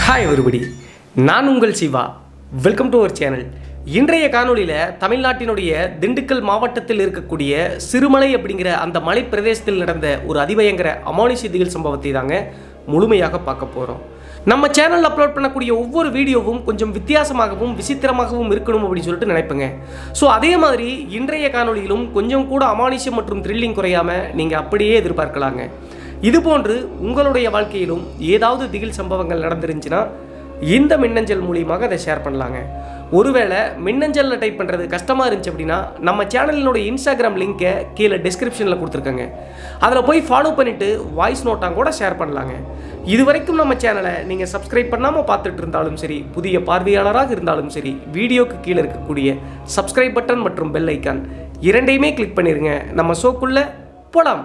hi everybody நான் உங்கள் Siva welcome to our channel இன்றைய காணொளியில் தமிழ்நாட்டினுடைய திண்டுக்கல் மாவட்டத்தில் இருக்கக்கூடிய சிறுமலை அப்படிங்கிற அந்த மலை பிரதேசத்தில் நடந்த ஒரு அதிபயங்கர அமானுஷ திகில் சம்பவத்தை தாங்க முழுமையாக பார்க்க போகிறோம் நம்ம சேனல் அப்லோட் பண்ணக்கூடிய ஒவ்வொரு வீடியோவும் கொஞ்சம் வித்தியாசமாகவும் விசித்திரமாகவும் இருக்கணும் அப்படின்னு சொல்லிட்டு நினைப்பேங்க ஸோ அதே மாதிரி இன்றைய காணொளியிலும் கொஞ்சம் கூட அமானுஷம் மற்றும் த்ரில்லிங் குறையாமல் நீங்கள் அப்படியே எதிர்பார்க்கலாங்க இதுபோன்று உங்களுடைய வாழ்க்கையிலும் ஏதாவது திகில் சம்பவங்கள் நடந்துருந்துச்சுன்னா இந்த மின்னஞ்சல் மூலியமாக அதை ஷேர் பண்ணலாங்க ஒருவேளை மின்னஞ்சலில் டைப் பண்ணுறது கஷ்டமாக இருந்துச்சு அப்படின்னா நம்ம சேனலினுடைய இன்ஸ்டாகிராம் லிங்கை கீழே டிஸ்கிரிப்ஷனில் கொடுத்துருக்கேங்க அதில் போய் ஃபாலோ பண்ணிவிட்டு வாய்ஸ் நோட்டாக கூட ஷேர் பண்ணலாங்க இது வரைக்கும் நம்ம சேனலை நீங்கள் சப்ஸ்கிரைப் பண்ணாமல் பார்த்துட்டு இருந்தாலும் சரி புதிய பார்வையாளராக இருந்தாலும் சரி வீடியோக்கு கீழே இருக்கக்கூடிய சப்ஸ்கிரைப் பட்டன் மற்றும் பெல் ஐக்கான் இரண்டையுமே கிளிக் பண்ணிடுங்க நம்ம ஷோக்குள்ளே போலாம்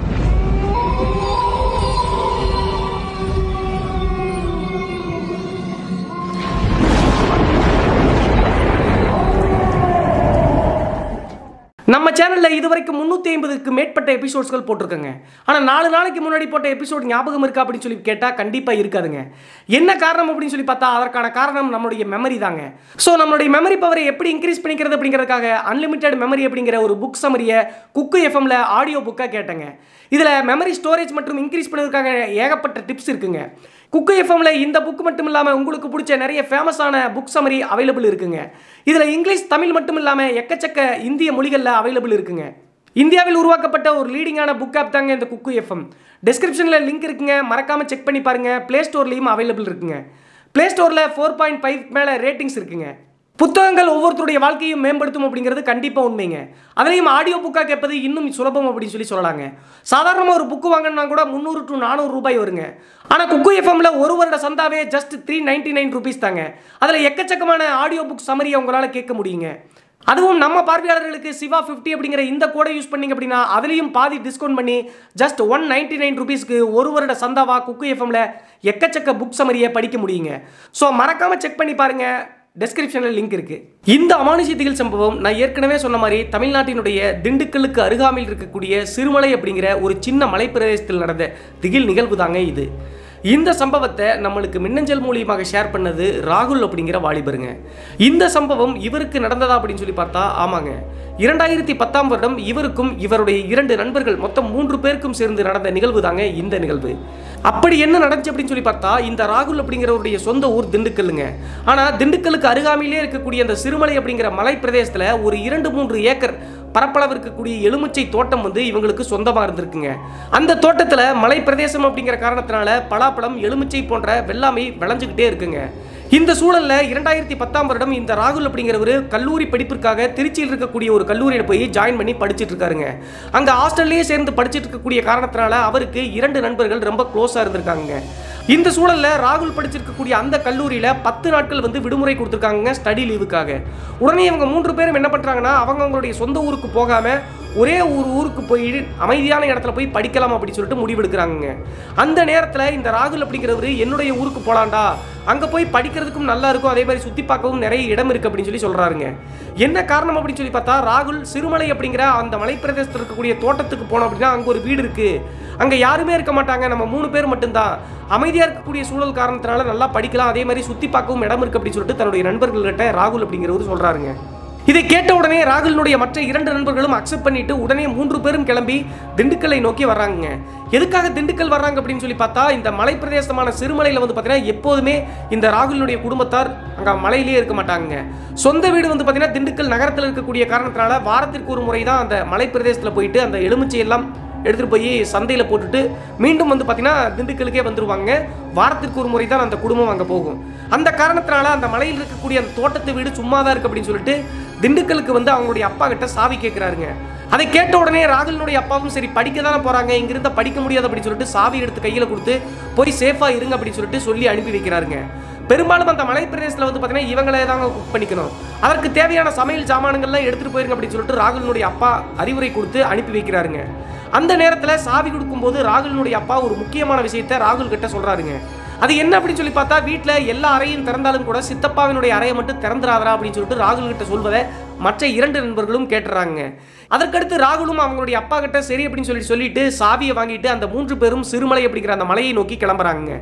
நம்ம சேனலில் இதுவரைக்கும் முந்நூற்றி ஐம்பதுக்கு மேற்பட்ட எபிசோட்ஸ்கள் போட்டிருக்கோங்க ஆனால் நாலு நாளைக்கு முன்னாடி போட்ட எபிசோட் ஞாபகம் இருக்கா அப்படின்னு சொல்லி கேட்டால் கண்டிப்பாக இருக்காதுங்க என்ன காரணம் அப்படின்னு சொல்லி பார்த்தா அதற்கான காரணம் நம்மளுடைய மெமரி தாங்க ஸோ நம்மளுடைய மெமரி பவரை எப்படி இன்க்ரீஸ் பண்ணிக்கிறது அப்படிங்கிறதுக்காக அன்லிமிட்டெட் மெமரி அப்படிங்கிற ஒரு புக் சமரியை குக்கு எஃப்எம்ல ஆடியோ புக்காக கேட்டேங்க இதில் மெமரி ஸ்டோரேஜ் மற்றும் இன்க்ரீஸ் பண்ணுறதுக்காக ஏகப்பட்ட டிப்ஸ் இருக்குங்க குக்கு எஃப்எம்ல இந்த புக் மட்டும் இல்லாமல் உங்களுக்கு பிடிச்ச நிறைய ஃபேமஸான புக் சமரி அவைலபிள் இருக்குங்க இதில் இங்கிலீஷ் தமிழ் மட்டும் இல்லாமல் எக்கச்சக்க இந்திய மொழிகளில் அவைலபிள் இருக்குங்க இந்தியாவில் உருவாக்கப்பட்ட ஒரு லீடிங்கான புக் ஆப் தாங்க இந்த குக்கு எஃப்எம் டிஸ்கிரிப்ஷனில் லிங்க் இருக்குங்க மறக்காமல் செக் பண்ணி பாருங்கள் ப்ளே ஸ்டோர்லேயும் அவைலபிள் இருக்குங்க ப்ளே ஸ்டோரில் ஃபோர் பாயிண்ட் ஃபைவ் மேலே ரேட்டிங்ஸ் இருக்குங்க புத்தகங்கள் ஒவ்வொருத்தருடைய வாழ்க்கையும் மேம்படுத்தும் அப்படிங்கிறது கண்டிப்பாக உண்மைங்க அதுலேயும் ஆடியோ புக்காக கேட்பது இன்னும் சுலபம் அப்படின்னு சொல்லி சொல்லலாங்க சாதாரணமாக ஒரு புக்கு வாங்கினா கூட முந்நூறு டு நானூறு ரூபாய் வருங்க ஆனால் குக்கு எஃப்எம்ல ஒரு வருட சந்தாவே just three ninety nine rupees தாங்க அதில் எக்கச்சக்கமான ஆடியோ புக் சமரியை உங்களால் கேட்க முடியுங்க அதுவும் நம்ம பார்வையாளர்களுக்கு சிவா ஃபிஃப்டி அப்படிங்கிற இந்த கோடை யூஸ் பண்ணீங்க அப்படின்னா அதுலேயும் பாதி டிஸ்கவுண்ட் பண்ணி ஜஸ்ட் ஒன் நைன்டி நைன் ருபீஸ்க்கு ஒரு வருட சந்தாவா குக்கு எஃப்எம்ல எக்கச்சக்க புக் சமரியை படிக்க முடியுங்க ஸோ மறக்காமல் செக் பண்ணி பாருங்கள் டெஸ்கிரிப்ஷனில் லிங்க் இருக்கு இந்த அமானுஷ திகில் சம்பவம் நான் ஏற்கனவே சொன்ன மாதிரி தமிழ்நாட்டினுடைய திண்டுக்கல்லுக்கு அருகாமையில் இருக்கக்கூடிய சிறுமலை அப்படிங்கிற ஒரு சின்ன மலைப்பிரதேசத்தில் நடந்த திகில் நிகழ்வு தாங்க இது இந்த சம்பவத்தை நம்மளுக்கு மின்னஞ்சல் மூலியமாக ஷேர் பண்ணது ராகுல் அப்படிங்கிற வாலிபருங்க இந்த சம்பவம் இவருக்கு நடந்ததா அப்படின்னு சொல்லி பார்த்தா ஆமாங்க இரண்டாயிரத்தி பத்தாம் வருடம் இவருக்கும் இவருடைய இரண்டு நண்பர்கள் மொத்தம் மூன்று பேருக்கும் சேர்ந்து நடந்த நிகழ்வு தாங்க இந்த நிகழ்வு அப்படி என்ன நடந்துச்சு அப்படின்னு சொல்லி பார்த்தா இந்த ராகுல் அப்படிங்கிறவருடைய சொந்த ஊர் திண்டுக்கல்லுங்க ஆனால் திண்டுக்கல்லுக்கு அருகாமையிலே இருக்கக்கூடிய அந்த சிறுமலை அப்படிங்கிற மலை பிரதேசத்தில் ஒரு இரண்டு மூன்று ஏக்கர் பரப்பளவு இருக்கக்கூடிய எலுமிச்சை தோட்டம் வந்து இவங்களுக்கு சொந்தமாக இருந்திருக்குங்க அந்த தோட்டத்தில் மலை பிரதேசம் அப்படிங்கிற காரணத்தினால பலாப்பழம் எலுமிச்சை போன்ற வெள்ளாமை விளைஞ்சுக்கிட்டே இருக்குங்க இந்த சூழல்ல இரண்டாயிரத்தி பத்தாம் வருடம் இந்த ராகுல் அப்படிங்கிறவர் கல்லூரி படிப்பிற்காக திருச்சியில் இருக்கக்கூடிய ஒரு கல்லூரியில் போய் ஜாயின் பண்ணி படிச்சுட்டு இருக்காருங்க அங்க ஹாஸ்டல்லையே சேர்ந்து படிச்சுட்டு இருக்கக்கூடிய காரணத்தினால அவருக்கு இரண்டு நண்பர்கள் ரொம்ப க்ளோஸாக இருந்திருக்காங்க இந்த சூழல்ல ராகுல் படிச்சிருக்கக்கூடிய அந்த கல்லூரியில பத்து நாட்கள் வந்து விடுமுறை கொடுத்துருக்காங்க ஸ்டடி லீவுக்காக உடனே இவங்க மூன்று பேரும் என்ன பண்றாங்கன்னா அவங்க அவங்களுடைய சொந்த ஊருக்கு போகாம ஒரே ஒரு ஊருக்கு போய் அமைதியான இடத்துல போய் படிக்கலாம் அப்படின்னு சொல்லிட்டு முடிவெடுக்கிறாங்க அந்த நேரத்தில் இந்த ராகுல் அப்படிங்கிறவர் என்னுடைய ஊருக்கு போலாண்டா அங்கே போய் படிக்கிறதுக்கும் நல்லா இருக்கும் அதே மாதிரி சுற்றி பார்க்கவும் நிறைய இடம் இருக்குது அப்படின்னு சொல்லி சொல்கிறாருங்க என்ன காரணம் அப்படின்னு சொல்லி பார்த்தா ராகுல் சிறுமலை அப்படிங்கிற அந்த மலைப்பிரதேசத்தில் இருக்கக்கூடிய தோட்டத்துக்கு போனோம் அப்படின்னா அங்கே ஒரு வீடு இருக்குது அங்கே யாருமே இருக்க மாட்டாங்க நம்ம மூணு பேர் மட்டும்தான் அமைதியாக இருக்கக்கூடிய சூழல் காரணத்தினால நல்லா படிக்கலாம் அதே மாதிரி சுற்றி பார்க்கவும் இடம் இருக்குது அப்படின்னு சொல்லிட்டு தன்னுடைய நண்பர்கள்கிட்ட ராகுல் அப்படிங்கிறவர் சொல்கிறாருங்க இதை கேட்ட உடனே ராகுலினுடைய மற்ற இரண்டு நண்பர்களும் அக்செப்ட் பண்ணிட்டு உடனே மூன்று பேரும் கிளம்பி திண்டுக்கல்லை நோக்கி வர்றாங்க எதுக்காக திண்டுக்கல் வர்றாங்க அப்படின்னு சொல்லி பார்த்தா இந்த மலை பிரதேசமான சிறுமலையில் வந்து பார்த்தீங்கன்னா எப்போதுமே இந்த ராகுலினுடைய குடும்பத்தார் அங்கே மலையிலே இருக்க மாட்டாங்க சொந்த வீடு வந்து பார்த்தீங்கன்னா திண்டுக்கல் நகரத்தில் இருக்கக்கூடிய காரணத்தினால வாரத்திற்கு ஒரு முறை தான் அந்த மலை பிரதேசத்தில் போயிட்டு அந்த எலுமிச்சை எல்லாம் எடுத்துகிட்டு போய் சந்தையில் போட்டுட்டு மீண்டும் வந்து பார்த்தீங்கன்னா திண்டுக்கலுக்கே வந்துருவாங்க வாரத்திற்கு ஒரு முறை தான் அந்த குடும்பம் அங்கே போகும் அந்த காரணத்தினால அந்த மலையில் இருக்கக்கூடிய அந்த தோட்டத்து வீடு சும்மா தான் இருக்கு அப்படின்னு சொல்லிட்டு திண்டுக்கலுக்கு வந்து அவங்களுடைய அப்பா கிட்ட சாவி கேட்குறாருங்க அதை கேட்ட உடனே ராகுலினுடைய அப்பாவும் சரி படிக்க தானே போகிறாங்க இங்கிருந்த படிக்க முடியாது அப்படின்னு சொல்லிட்டு சாவி எடுத்து கையில் கொடுத்து போய் சேஃபாக இருங்க அப்படின்னு சொல்லிட்டு சொல்லி அனுப்பி வைக்கிறாருங்க பெரும்பாலும் அந்த மலை பிரதேசத்தில் வந்து பார்த்தீங்கன்னா இவங்களே தாங்க குக் பண்ணிக்கணும் அதற்கு தேவையான சமையல் சாமான்கள்லாம் எடுத்துகிட்டு போயிருங்க அப்படின்னு சொல்லிட்டு ராகுலினுடைய அப்பா அறிவுரை கொடுத்து அனுப்பி வைக்கிறாருங்க அந்த நேரத்தில் சாவி கொடுக்கும்போது ராகுலினுடைய அப்பா ஒரு முக்கியமான விஷயத்தை ராகுல் கிட்ட சொல்கிறாருங்க அது என்ன அப்படின்னு சொல்லி பார்த்தா வீட்டில் எல்லா அறையும் திறந்தாலும் கூட சித்தப்பாவினுடைய அறையை மட்டும் திறந்துடாதரா அப்படின்னு சொல்லிட்டு ராகுல் கிட்ட சொல்வதை மற்ற இரண்டு நண்பர்களும் கேட்டுறாங்க அதற்கடுத்து ராகுலும் அவங்களுடைய அப்பா கிட்ட சரி அப்படின்னு சொல்லி சொல்லிட்டு சாவியை வாங்கிட்டு அந்த மூன்று பேரும் சிறுமலை அப்படிங்கிற அந்த மலையை நோக்கி கிளம்புறாங்க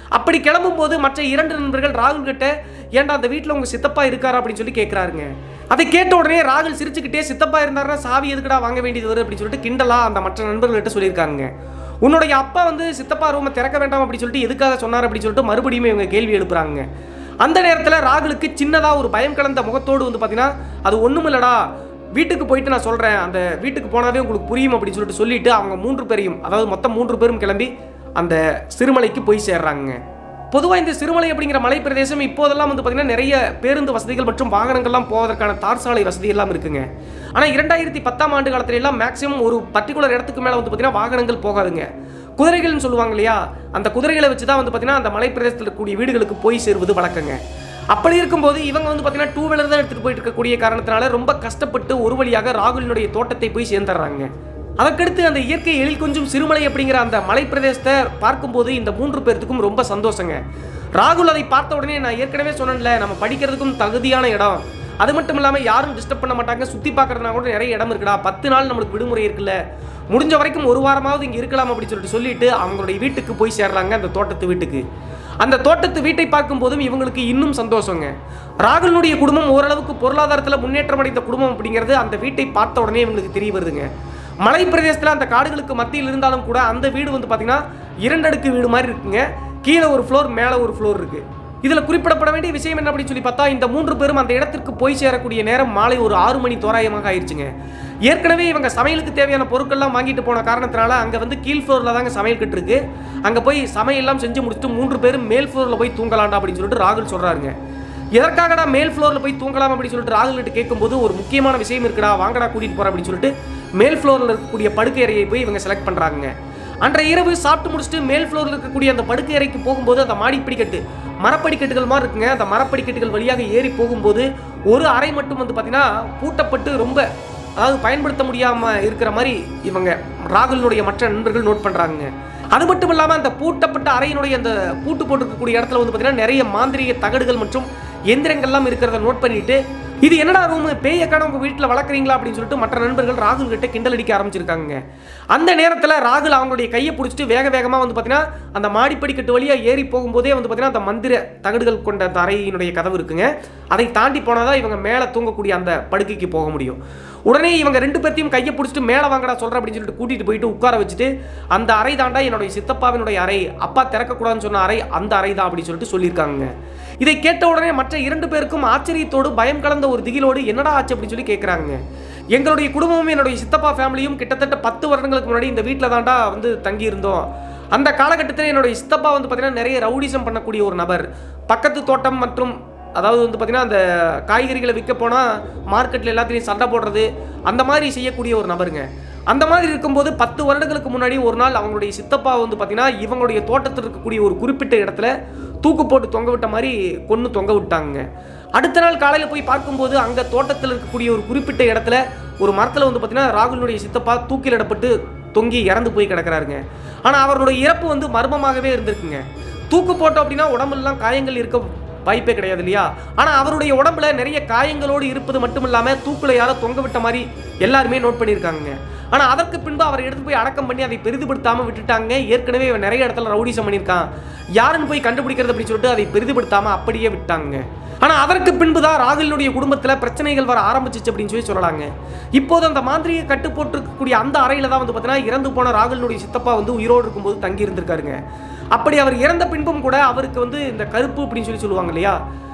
அப்படி கிளம்பும்போது மற்ற இரண்டு நண்பர்கள் ராகுல் கிட்ட ஏன்டா அந்த வீட்டில் உங்க சித்தப்பா இருக்காரா அப்படின்னு சொல்லி கேட்குறாருங்க அதை கேட்ட உடனே ராகுல் சிரிச்சுக்கிட்டே சித்தப்பா இருந்தாருன்னா சாவி எதுக்குடா வாங்க வேண்டியது வரும் அப்படின்னு சொல்லிட்டு கிண்டலா அந்த மற்ற நண்பர்கள்ட்ட சொல்லியிருக்காங்க உன்னுடைய அப்பா வந்து சித்தப்பா ரூமை திறக்க வேண்டாம் அப்படின்னு சொல்லிட்டு எதுக்காக சொன்னார் அப்படின்னு சொல்லிட்டு மறுபடியும் இவங்க கேள்வி எழுப்புறாங்க அந்த நேரத்தில் ராகுலுக்கு சின்னதாக ஒரு பயம் கலந்த முகத்தோடு வந்து பார்த்தீங்கன்னா அது ஒன்றுமில்லடா வீட்டுக்கு போயிட்டு நான் சொல்கிறேன் அந்த வீட்டுக்கு போனாவே உங்களுக்கு புரியும் அப்படின்னு சொல்லிட்டு சொல்லிட்டு அவங்க மூன்று பேரையும் அதாவது மொத்தம் மூன்று பேரும் கிளம்பி அந்த சிறுமலைக்கு போய் சேர்றாங்க பொதுவாக இந்த சிறுமலை அப்படிங்கிற மலை பிரதேசம் இப்போதெல்லாம் வந்து பார்த்தீங்கன்னா நிறைய பேருந்து வசதிகள் மற்றும் வாகனங்கள்லாம் போவதற்கான தார் சாலை வசதி எல்லாம் இருக்குங்க ஆனால் இரண்டாயிரத்தி பத்தாம் ஆண்டு காலத்துல எல்லாம் மேக்ஸிமம் ஒரு பர்டிகுலர் இடத்துக்கு மேலே வந்து பார்த்தீங்கன்னா வாகனங்கள் போகாதுங்க குதிரைகள்னு சொல்லுவாங்க இல்லையா அந்த குதிரைகளை வச்சு தான் வந்து பார்த்தீங்கன்னா அந்த மலை பிரதேசத்தில் இருக்கக்கூடிய வீடுகளுக்கு போய் சேருவது வழக்கங்க அப்படி இருக்கும்போது இவங்க வந்து பார்த்தீங்கன்னா டூ வீலர் தான் எடுத்துகிட்டு போயிட்டு இருக்கக்கூடிய காரணத்தினால ரொம்ப கஷ்டப்பட்டு ஒரு வழியாக ராகுலினுடைய தோட்டத்தை போய் சேர்ந்துடுறாங்க அதற்கடுத்து அந்த இயற்கை எழில் கொஞ்சம் சிறுமலை அப்படிங்கிற அந்த மலை பிரதேசத்தை பார்க்கும்போது இந்த மூன்று பேர்த்துக்கும் ரொம்ப சந்தோஷங்க ராகுல் அதை பார்த்த உடனே நான் ஏற்கனவே சொன்னேன்ல நம்ம படிக்கிறதுக்கும் தகுதியான இடம் அது மட்டும் இல்லாமல் யாரும் டிஸ்டர்ப் பண்ண மாட்டாங்க சுற்றி பார்க்கறதுனா கூட நிறைய இடம் இருக்குடா பத்து நாள் நம்மளுக்கு விடுமுறை இருக்குல்ல முடிஞ்ச வரைக்கும் ஒரு வாரமாவது இங்கே இருக்கலாம் அப்படின்னு சொல்லிட்டு சொல்லிட்டு அவங்களுடைய வீட்டுக்கு போய் சேர்றாங்க அந்த தோட்டத்து வீட்டுக்கு அந்த தோட்டத்து வீட்டை பார்க்கும்போதும் இவங்களுக்கு இன்னும் சந்தோஷங்க ராகுலனுடைய குடும்பம் ஓரளவுக்கு பொருளாதாரத்தில் முன்னேற்றம் அடைந்த குடும்பம் அப்படிங்கிறது அந்த வீட்டை பார்த்த உடனே இவங்களுக்கு தெரிய வருதுங்க மலை பிரதேசத்தில் அந்த காடுகளுக்கு மத்தியில் இருந்தாலும் கூட அந்த வீடு வந்து பார்த்தீங்கன்னா இரண்டடுக்கு வீடு மாதிரி இருக்குங்க கீழே ஒரு ஃப்ளோர் மேலே ஒரு ஃப்ளோர் இருக்கு இதில் குறிப்பிடப்பட வேண்டிய விஷயம் என்ன அப்படின்னு சொல்லி பார்த்தா இந்த மூன்று பேரும் அந்த இடத்திற்கு போய் சேரக்கூடிய நேரம் மாலை ஒரு ஆறு மணி தோராயமாக ஆயிடுச்சுங்க ஏற்கனவே இவங்க சமையலுக்கு தேவையான பொருட்கள்லாம் வாங்கிட்டு போன காரணத்தினால அங்கே வந்து கீழ் ஃப்ளோரில் தாங்க சமையல் கட்டு இருக்கு அங்கே போய் சமையல்லாம் செஞ்சு முடிச்சுட்டு மூன்று பேரும் மேல் ஃப்ளோரில் போய் தூங்கலாம்டா அப்படின்னு சொல்லிட்டு ராகுல் சொல்கிறாருங்க எதற்காகடா மேல் ஃப்ளோரில் போய் தூங்கலாம் அப்படின்னு சொல்லிட்டு ராகுல் கிட்ட கேட்கும்போது ஒரு முக்கியமான விஷயம் இருக்குடா வாங்கடா கூட்டிகிட்டு போகிறேன் அப்படின்னு சொல்லிட்டு மேல் ஃப்ளோரில் இருக்கக்கூடிய படுக்கை அறையை போய் இவங்க செலக்ட் பண்ணுறாங்க அன்றைய இரவு சாப்பிட்டு முடிச்சுட்டு மேல் ஃப்ளோரில் இருக்கக்கூடிய அந்த படுக்கை அறைக்கு போகும்போது அந்த மாடி படிக்கட்டு மரப்படிக்கட்டுகள் மாதிரி இருக்குங்க அந்த மரப்படிக்கட்டுகள் வழியாக ஏறி போகும்போது ஒரு அறை மட்டும் வந்து பார்த்தீங்கன்னா பூட்டப்பட்டு ரொம்ப அதாவது பயன்படுத்த முடியாமல் இருக்கிற மாதிரி இவங்க ராகுலினுடைய மற்ற நண்பர்கள் நோட் பண்ணுறாங்க அது மட்டும் இல்லாமல் அந்த பூட்டப்பட்ட அறையினுடைய அந்த பூட்டு போட்டிருக்கக்கூடிய இடத்துல வந்து பார்த்தீங்கன்னா நிறைய மாந்திரிக தகடுகள் மற்றும் எந்திரங்கள்லாம் இருக்கிறத நோட் பண்ணிட்டு இது என்னடா ரூம் பேயக்கான உங்கள் வீட்டில் வளர்க்குறீங்களா அப்படின்னு சொல்லிட்டு மற்ற நண்பர்கள் ராகுல் கிட்ட கிண்டல் அடிக்க ஆரம்பிச்சிருக்காங்க அந்த நேரத்தில் ராகுல் அவங்களுடைய கையை பிடிச்சிட்டு வேக வேகமாக வந்து பார்த்தீங்கன்னா அந்த மாடிப்படிக்கட்டு வழியாக ஏறி போகும்போதே வந்து பார்த்தீங்கன்னா அந்த மந்திர தகடுகள் கொண்ட அந்த அறையினுடைய கதவு இருக்குங்க அதை தாண்டி போனால் தான் இவங்க மேலே தூங்கக்கூடிய அந்த படுக்கைக்கு போக முடியும் உடனே இவங்க ரெண்டு பேர்த்தையும் கையை பிடிச்சிட்டு மேலே வாங்கடா சொல்கிறேன் அப்படின்னு சொல்லிட்டு கூட்டிகிட்டு போயிட்டு உட்கார வச்சுட்டு அந்த அறை தாண்டா என்னுடைய சித்தப்பாவினுடைய அறை அப்பா திறக்கக்கூடாதுன்னு சொன்ன அறை அந்த அறை தான் அப்படின்னு சொல்லிட்டு சொல்லியிருக்காங்க இதை கேட்ட உடனே மற்ற இரண்டு பேருக்கும் ஆச்சரியத்தோடு பயம் கலந்த ஒரு திகிலோடு என்னடா ஆச்சு அப்படின்னு சொல்லி கேட்குறாங்க எங்களுடைய குடும்பமும் என்னுடைய சித்தப்பா ஃபேமிலியும் கிட்டத்தட்ட பத்து வருடங்களுக்கு முன்னாடி இந்த வீட்டில் தாண்டா வந்து தங்கி இருந்தோம் அந்த காலகட்டத்தில் என்னுடைய சித்தப்பா வந்து பார்த்தீங்கன்னா நிறைய ரவுடிசம் பண்ணக்கூடிய ஒரு நபர் பக்கத்து தோட்டம் மற்றும் அதாவது வந்து பார்த்தீங்கன்னா அந்த காய்கறிகளை விற்க போனால் மார்க்கெட்டில் எல்லாத்தையும் சண்டை போடுறது அந்த மாதிரி செய்யக்கூடிய ஒரு நபருங்க அந்த மாதிரி இருக்கும்போது பத்து வருடங்களுக்கு முன்னாடி ஒரு நாள் அவங்களுடைய சித்தப்பா வந்து பார்த்தீங்கன்னா இவங்களுடைய தோட்டத்தில் இருக்கக்கூடிய ஒரு குறிப்பிட்ட இடத்துல தூக்கு போட்டு தொங்க விட்ட மாதிரி கொன்று தொங்க விட்டாங்க அடுத்த நாள் காலையில் போய் பார்க்கும்போது அங்கே தோட்டத்தில் இருக்கக்கூடிய ஒரு குறிப்பிட்ட இடத்துல ஒரு மரத்தில் வந்து பார்த்தீங்கன்னா ராகுலுடைய சித்தப்பா தூக்கிலிடப்பட்டு தொங்கி இறந்து போய் கிடக்குறாருங்க ஆனால் அவருடைய இறப்பு வந்து மர்மமாகவே இருந்திருக்குங்க தூக்கு போட்டோம் அப்படின்னா உடம்புலாம் காயங்கள் இருக்க வாய்ப்பே கிடையாது இல்லையா ஆனால் அவருடைய உடம்புல நிறைய காயங்களோடு இருப்பது மட்டும் இல்லாமல் தூக்கில் யாரோ தொங்க விட்ட மாதிரி எல்லாருமே நோட் பண்ணியிருக்காங்க ஆனால் அதற்கு பின்பு அவரை எடுத்து போய் அடக்கம் பண்ணி அதை பெரிதுபடுத்தாமல் விட்டுட்டாங்க ஏற்கனவே இவன் நிறைய இடத்துல ரவுடிசம் பண்ணியிருக்கான் யாருன்னு போய் கண்டுபிடிக்கிறது அப்படின்னு சொல்லிட்டு அதை பெரிதுபடுத்தாமல் அப்படியே விட்டாங்க ஆனால் அதற்கு பின்பு தான் ராகுலினுடைய குடும்பத்தில் பிரச்சனைகள் வர ஆரம்பிச்சிச்சு அப்படின்னு சொல்லி சொல்லலாங்க இப்போது அந்த மாந்திரிக கட்டு போட்டிருக்கக்கூடிய அந்த அறையில் தான் வந்து பார்த்தீங்கன்னா இறந்து போன ராகுலினுடைய சித்தப்பா வந்து உயிரோடு இருக்கும்போது தங்கி இருந்திருக்காருங்க அப்படி அவர் இறந்த பின்பும் கூட அவருக்கு வந்து இந்த கருப்பு அப்படின்னு சொல்லி சொல்லுவாங்க இல்லையா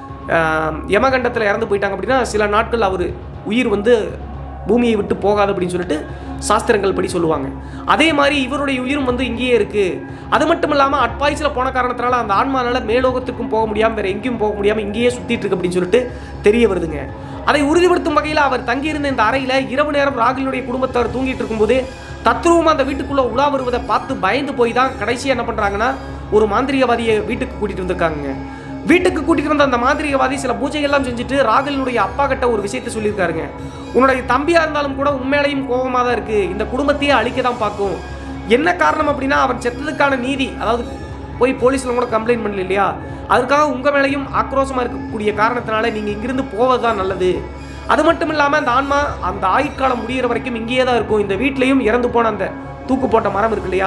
ஆஹ் யமகண்டத்தில் இறந்து போயிட்டாங்க அப்படின்னா சில நாட்கள் அவர் உயிர் வந்து பூமியை விட்டு போகாது அப்படின்னு சொல்லிட்டு சாஸ்திரங்கள் படி சொல்லுவாங்க அதே மாதிரி இவருடைய உயிரும் வந்து இங்கேயே இருக்கு அது மட்டும் இல்லாமல் அட்பாய்ஸில் போன காரணத்தினால அந்த ஆன்மானால மேலோகத்துக்கும் போக முடியாமல் வேற எங்கேயும் போக முடியாமல் இங்கேயே சுத்திட்டு இருக்கு அப்படின்னு சொல்லிட்டு தெரிய வருதுங்க அதை உறுதிப்படுத்தும் வகையில் அவர் தங்கியிருந்த இந்த அறையில் இரவு நேரம் ராகுலினுடைய குடும்பத்தார் தூங்கிட்டு இருக்கும்போது தத்ரூபமா அந்த வீட்டுக்குள்ள உலா வருவதை பார்த்து பயந்து போய் தான் கடைசியா என்ன பண்றாங்கன்னா ஒரு மாந்திரிகவாதியை வீட்டுக்கு கூட்டிட்டு வந்திருக்காங்க வீட்டுக்கு கூட்டிட்டு வந்த அந்த மாந்திரிகவாதி சில பூஜைகள்லாம் செஞ்சுட்டு ராகுலினுடைய அப்பா கிட்ட ஒரு விஷயத்தை சொல்லியிருக்காருங்க உன்னுடைய தம்பியா இருந்தாலும் கூட உண்மையிலையும் கோபமா தான் இருக்கு இந்த குடும்பத்தையே அழிக்க தான் பார்க்கும் என்ன காரணம் அப்படின்னா அவன் செத்ததுக்கான நீதி அதாவது போய் போலீஸ்ல கூட கம்ப்ளைண்ட் பண்ணல இல்லையா அதுக்காக உங்க மேலையும் ஆக்ரோஷமா இருக்கக்கூடிய காரணத்தினால நீங்க இங்கிருந்து போவது தான் நல்லது அது மட்டும் இல்லாமல் அந்த ஆன்மா அந்த ஆயுட்காலம் முடியிற வரைக்கும் இங்கேயே தான் இருக்கும் இந்த வீட்லேயும் இறந்து போன அந்த தூக்கு போட்ட மரம் இருக்கு இல்லையா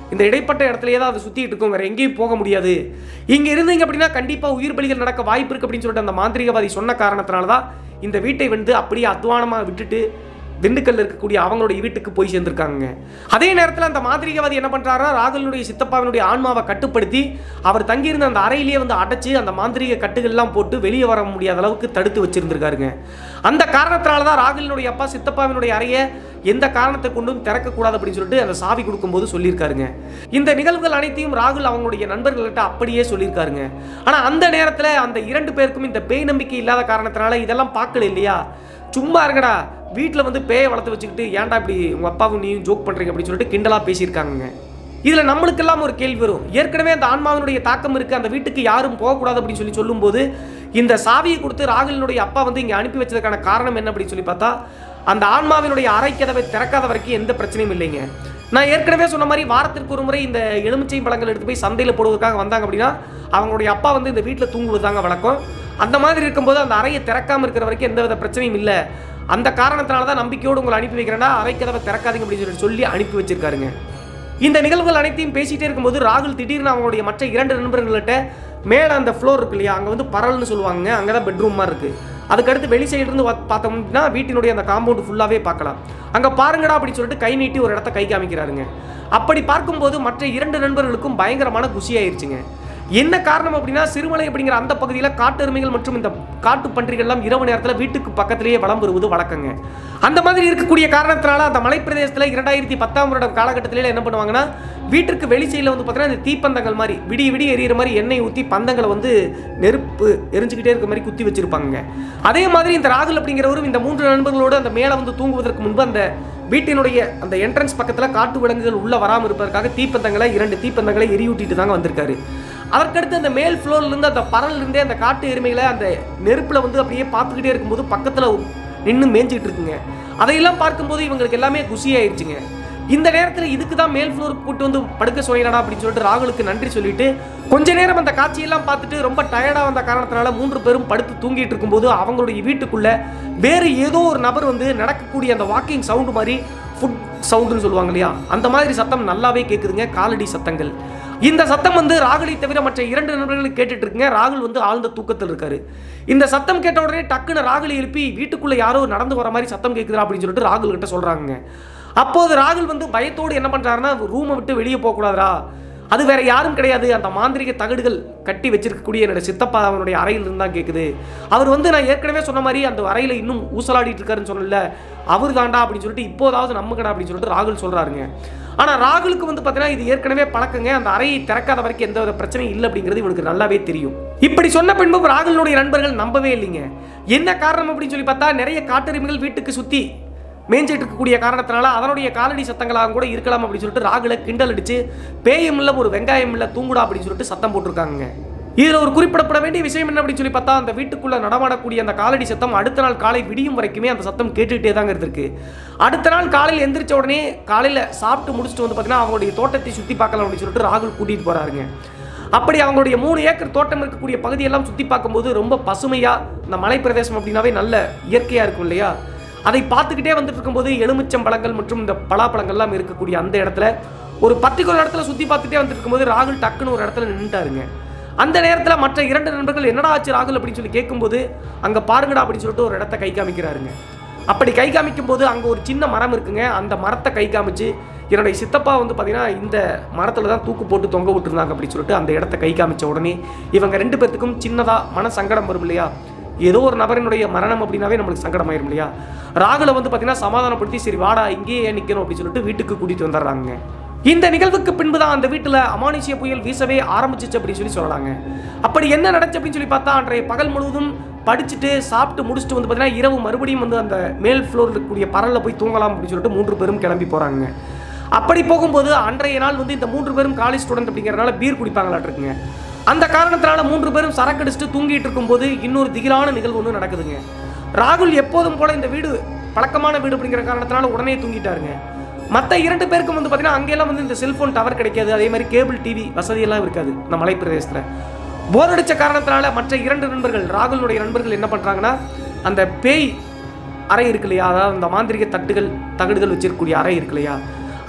இந்த இடைப்பட்ட இடத்துலயே தான் அது சுற்றிட்டு இருக்கும் வேற எங்கேயும் போக முடியாது இங்கே இருந்தீங்க அப்படின்னா கண்டிப்பாக உயிர் பலிகள் நடக்க வாய்ப்பு இருக்கு அப்படின்னு சொல்லிட்டு அந்த மாந்திரிகவாதி சொன்ன காரணத்தினால தான் இந்த வீட்டை வந்து அப்படியே அத்வானமாக விட்டுட்டு திண்டுக்கல்ல இருக்கக்கூடிய அவங்களுடைய வீட்டுக்கு போய் சேர்ந்திருக்காங்க அதே நேரத்தில் அந்த மாந்திரிகவாதி என்ன பண்றாருன்னா ராகுலனுடைய சித்தப்பாவினுடைய ஆன்மாவை கட்டுப்படுத்தி அவர் தங்கியிருந்த அந்த அறையிலேயே வந்து அடைச்சு அந்த மாந்திரிக கட்டுகள்லாம் போட்டு வெளியே வர முடியாத அளவுக்கு தடுத்து வச்சிருந்திருக்காருங்க அந்த காரணத்தினால தான் ராகுலனுடைய அப்பா சித்தப்பாவினுடைய அறையை எந்த காரணத்தை கொண்டும் திறக்கக்கூடாது அப்படின்னு சொல்லிட்டு அந்த சாவி கொடுக்கும்போது சொல்லியிருக்காருங்க இந்த நிகழ்வுகள் அனைத்தையும் ராகுல் அவங்களுடைய நண்பர்கள்கிட்ட அப்படியே சொல்லியிருக்காருங்க ஆனால் அந்த நேரத்தில் அந்த இரண்டு பேருக்கும் இந்த பேய் நம்பிக்கை இல்லாத காரணத்தினால இதெல்லாம் பார்க்கல இல்லையா சும்மா இருங்கடா வீட்டில் வந்து பேயை வளர்த்து வச்சுக்கிட்டு ஏன்டா இப்படி உங்கள் அப்பாவும் நீயும் ஜோக் பண்ணுறீங்க அப்படின்னு சொல்லிட்டு கிண்டலாக பேசியிருக்காங்க இதில் நம்மளுக்கெல்லாம் ஒரு கேள்வி வரும் ஏற்கனவே அந்த ஆன்மாவினுடைய தாக்கம் இருக்குது அந்த வீட்டுக்கு யாரும் போகக்கூடாது அப்படின்னு சொல்லி சொல்லும்போது இந்த சாவியை கொடுத்து ராகுலினுடைய அப்பா வந்து இங்கே அனுப்பி வச்சதுக்கான காரணம் என்ன அப்படின்னு சொல்லி பார்த்தா அந்த ஆன்மாவினுடைய அறை கதவை திறக்காத வரைக்கும் எந்த பிரச்சனையும் இல்லைங்க நான் ஏற்கனவே சொன்ன மாதிரி வாரத்திற்கு ஒரு முறை இந்த எலுமிச்சை பழங்கள் எடுத்து போய் சந்தையில் போடுவதற்காக வந்தாங்க அப்படின்னா அவங்களுடைய அப்பா வந்து இந்த வீட்டில் தூங்குவது தாங்க வழக்கம் அந்த மாதிரி இருக்கும்போது அந்த அறையை திறக்காமல் இருக்கிற வரைக்கும் எந்த வித பிரச்சனையும் இல்லை அந்த காரணத்தினால தான் நம்பிக்கையோடு உங்களை அனுப்பி வைக்கிறேன்னா அறை கதவை திறக்காதீங்க அப்படின்னு சொல்லி சொல்லி அனுப்பி வச்சிருக்காருங்க இந்த நிகழ்வுகள் அனைத்தையும் பேசிட்டே இருக்கும்போது ராகுல் திடீர்னு அவங்களுடைய மற்ற இரண்டு நண்பர்கள்ட்ட மேலே அந்த ஃப்ளோர் இருக்கு இல்லையா அங்கே வந்து பரல்னு சொல்லுவாங்க அங்கே தான் பெட்ரூம் மாதிரி இருக்குது அதுக்கடுத்து வெளி side இருந்து வா- பார்த்தோம்னா வீட்டினுடைய அந்த காம்பவுண்ட் ஃபுல்லாகவே பார்க்கலாம் அங்கே பாருங்கடா அப்படின்னு சொல்லிட்டு கை நீட்டி ஒரு இடத்த கை காமிக்கிறாருங்க அப்படி பார்க்கும்போது மற்ற இரண்டு நண்பர்களுக்கும் பயங்கரமான குஷி ஆயிருச்சுங்க என்ன காரணம் அப்படின்னா சிறுமலை அப்படிங்கிற அந்த பகுதியில் காட்டெருமைகள் மற்றும் இந்த காட்டு பன்றிகள் எல்லாம் இரவு நேரத்தில் வீட்டுக்கு பக்கத்திலேயே வலம் வருவது வழக்கங்க அந்த மாதிரி இருக்கக்கூடிய காரணத்தினால அந்த மலைப்பிரதேசத்தில் இரண்டாயிரத்தி பத்தாம் வருடம் காலகட்டத்தில என்ன பண்ணுவாங்கன்னா வீட்டிற்கு வெளி சைடில் வந்து பார்த்தீங்கன்னா இந்த தீப்பந்தங்கள் மாதிரி விடிய விடிய எரியிற மாதிரி எண்ணெய் ஊற்றி பந்தங்களை வந்து நெருப்பு எரிஞ்சுக்கிட்டே இருக்க மாதிரி குத்தி வச்சிருப்பாங்க அதே மாதிரி இந்த ராகுல் அப்படிங்கிறவரும் இந்த மூன்று நண்பர்களோடு அந்த மேலே வந்து தூங்குவதற்கு முன்பு அந்த வீட்டினுடைய அந்த என்ட்ரன்ஸ் பக்கத்தில் காட்டு விலங்குகள் உள்ள வராமல் இருப்பதற்காக தீப்பந்தங்களை இரண்டு தீப்பந்தங்களை எரியூட்டிட்டு தாங்க வந்திருக்காரு அதற்கடுத்து அந்த மேல் ஃப்ளோர்ல இருந்து அந்த பரல்ல இருந்தே அந்த காட்டு எருமைகளை அந்த நெருப்புல வந்து அப்படியே பார்த்துக்கிட்டே இருக்கும்போது பக்கத்துல நின்று மேய்ஞ்சிட்டு இருக்குங்க அதையெல்லாம் பார்க்கும்போது இவங்களுக்கு எல்லாமே குஷியாயிருச்சுங்க இந்த நேரத்தில் இதுக்கு தான் மேல் ஃப்ளோருக்கு கூட்டு வந்து படுக்க சொன்னடா அப்படின்னு சொல்லிட்டு ராகுலுக்கு நன்றி சொல்லிட்டு கொஞ்ச நேரம் அந்த காட்சியெல்லாம் பார்த்துட்டு ரொம்ப டயர்டாக வந்த காரணத்தினால மூன்று பேரும் படுத்து தூங்கிட்டு இருக்கும்போது அவங்களுடைய வீட்டுக்குள்ள வேறு ஏதோ ஒரு நபர் வந்து நடக்கக்கூடிய அந்த வாக்கிங் சவுண்டு மாதிரி ஃபுட் சவுண்டுன்னு சொல்லுவாங்க இல்லையா அந்த மாதிரி சத்தம் நல்லாவே கேட்குதுங்க காலடி சத்தங்கள் இந்த சத்தம் வந்து ராகுலை தவிர மற்ற இரண்டு நண்பர்களும் கேட்டுட்டு இருக்குங்க ராகுல் வந்து ஆழ்ந்த தூக்கத்தில் இருக்காரு இந்த சத்தம் கேட்ட உடனே டக்குன்னு ராகுலை எழுப்பி வீட்டுக்குள்ள யாரோ நடந்து வர மாதிரி சத்தம் கேட்குதா அப்படின்னு சொல்லிட்டு ராகுல் கிட்ட சொல்றாங்க அப்போது ராகுல் வந்து பயத்தோடு என்ன பண்றாருன்னா ரூமை விட்டு வெளியே போகக்கூடாதா அது வேற யாரும் கிடையாது அந்த மாந்திரிக தகடுகள் கட்டி வச்சிருக்கக்கூடிய என்னோட சித்தப்பா அவனுடைய அறையில் இருந்து தான் கேட்குது அவர் வந்து நான் ஏற்கனவே சொன்ன மாதிரி அந்த அறையில் இன்னும் ஊசலாடிட்டு இருக்காருன்னு சொன்னல அவர் தாண்டா அப்படின்னு சொல்லிட்டு இப்போதாவது நம்புங்கடா அப்படின்னு சொல்லிட்டு ராகுல் சொல்றாருங்க ஆனால் ராகுலுக்கு வந்து பார்த்தீங்கன்னா இது ஏற்கனவே பழக்கங்க அந்த அறையை திறக்காத வரைக்கும் எந்த வித பிரச்சனையும் இல்லை அப்படிங்கிறது இவனுக்கு நல்லாவே தெரியும் இப்படி சொன்ன பின்பு ராகுலுடைய நண்பர்கள் நம்பவே இல்லைங்க என்ன காரணம் அப்படின்னு சொல்லி பார்த்தா நிறைய காட்டெருமைகள் வீட்டுக்கு சுற்றி மேய்ஞ்சிட்டு இருக்கக்கூடிய காரணத்தினால அதனுடைய காலடி சத்தங்களாக கூட இருக்கலாம் அப்படின்னு சொல்லிட்டு ராகுல கிண்டல் அடிச்சு பேயும் இல்ல ஒரு வெங்காயம் இல்ல தூங்குடா அப்படின்னு சொல்லிட்டு சத்தம் போட்டிருக்காங்க இதுல ஒரு குறிப்பிடப்பட வேண்டிய விஷயம் என்ன அப்படின்னு சொல்லி பார்த்தா அந்த வீட்டுக்குள்ள நடமாடக்கூடிய அந்த காலடி சத்தம் அடுத்த நாள் காலை விடியும் வரைக்குமே அந்த சத்தம் கேட்டுக்கிட்டே தாங்க இருந்திருக்கு அடுத்த நாள் காலையில் எந்திரிச்ச உடனே காலையில சாப்பிட்டு முடிச்சுட்டு வந்து பார்த்தீங்கன்னா அவங்களுடைய தோட்டத்தை சுத்தி பார்க்கலாம் அப்படின்னு சொல்லிட்டு ராகுல் கூட்டிட்டு போறாருங்க அப்படி அவங்களுடைய மூணு ஏக்கர் தோட்டம் இருக்கக்கூடிய பகுதியெல்லாம் சுற்றி பார்க்கும்போது ரொம்ப பசுமையா இந்த மலை பிரதேசம் அப்படின்னாவே நல்ல இயற்கையா இருக்கும் இல்லையா அதை பார்த்துக்கிட்டே வந்துட்டு இருக்கும்போது எலுமிச்சம் பழங்கள் மற்றும் இந்த பலாப்பழங்கள்லாம் இருக்கக்கூடிய அந்த இடத்துல ஒரு பர்டிகுலர் இடத்துல சுற்றி பார்த்துட்டே வந்துட்டு இருக்கும்போது ராகுல் டக்குன்னு ஒரு இடத்துல நின்றுட்டாருங்க அந்த நேரத்தில் மற்ற இரண்டு நண்பர்கள் என்னடா ஆச்சு ராகுல் அப்படின்னு சொல்லி கேட்கும்போது அங்கே பாருங்கடா அப்படின்னு சொல்லிட்டு ஒரு இடத்த கை காமிக்கிறாருங்க அப்படி கை காமிக்கும் போது அங்கே ஒரு சின்ன மரம் இருக்குங்க அந்த மரத்தை கை காமிச்சு என்னுடைய சித்தப்பா வந்து பார்த்தீங்கன்னா இந்த மரத்தில் தான் தூக்கு போட்டு தொங்க விட்டுருந்தாங்க அப்படின்னு சொல்லிட்டு அந்த இடத்த கை காமிச்ச உடனே இவங்க ரெண்டு பேர்த்துக்கும் சின்னதாக மன சங்கடம் வரும் இல்லையா ஏதோ ஒரு நபரினுடைய மரணம் அப்படின்னாவே நம்மளுக்கு சங்கடமாயிரும் இல்லையா ராகுல வந்து பார்த்தீங்கன்னா சமாதானப்படுத்தி சரி வாடா இங்கேயே ஏன் நிற்கணும் அப்படின்னு சொல்லிட்டு வீட்டுக்கு கூட்டிட்டு வந்துடுறாங்க இந்த நிகழ்வுக்கு பின்பு தான் அந்த வீட்டில் அமானுஷ்ய புயல் வீசவே ஆரம்பிச்சிச்சு அப்படின்னு சொல்லி சொல்லலாங்க அப்படி என்ன நடந்துச்சு அப்படின்னு சொல்லி பார்த்தா அன்றைய பகல் முழுவதும் படிச்சுட்டு சாப்பிட்டு முடிச்சுட்டு வந்து பார்த்தீங்கன்னா இரவு மறுபடியும் வந்து அந்த மேல் ஃப்ளோர் இருக்கக்கூடிய பரல்ல போய் தூங்கலாம் அப்படின்னு சொல்லிட்டு மூன்று பேரும் கிளம்பி போகிறாங்க அப்படி போகும்போது அன்றைய நாள் வந்து இந்த மூன்று பேரும் காலேஜ் ஸ்டூடெண்ட் அப்படிங்கிறனால பீர் குடிப்பாங்களாட்டிருக்குங்க அந்த காரணத்தினால மூன்று பேரும் சரக்கு அடிச்சுட்டு தூங்கிட்டு இருக்கும்போது இன்னொரு திகிலான நிகழ்வு ஒன்று நடக்குதுங்க ராகுல் எப்போதும் போல இந்த வீடு பழக்கமான வீடு அப்படிங்கிற காரணத்தினால உடனே தூங்கிட்டாருங்க மற்ற இரண்டு பேருக்கும் வந்து பார்த்தீங்கன்னா அங்கெல்லாம் வந்து இந்த செல்போன் டவர் கிடைக்காது அதே மாதிரி கேபிள் டிவி வசதியெல்லாம் இருக்காது இந்த மலை பிரதேசத்தில் போர் அடிச்ச காரணத்தினால மற்ற இரண்டு நண்பர்கள் ராகுலுடைய நண்பர்கள் என்ன பண்ணுறாங்கன்னா அந்த பேய் அறை இருக்கு இல்லையா அதாவது அந்த மாந்திரிக தட்டுகள் தகடுகள் வச்சிருக்கக்கூடிய அறை இருக்கு இல்லையா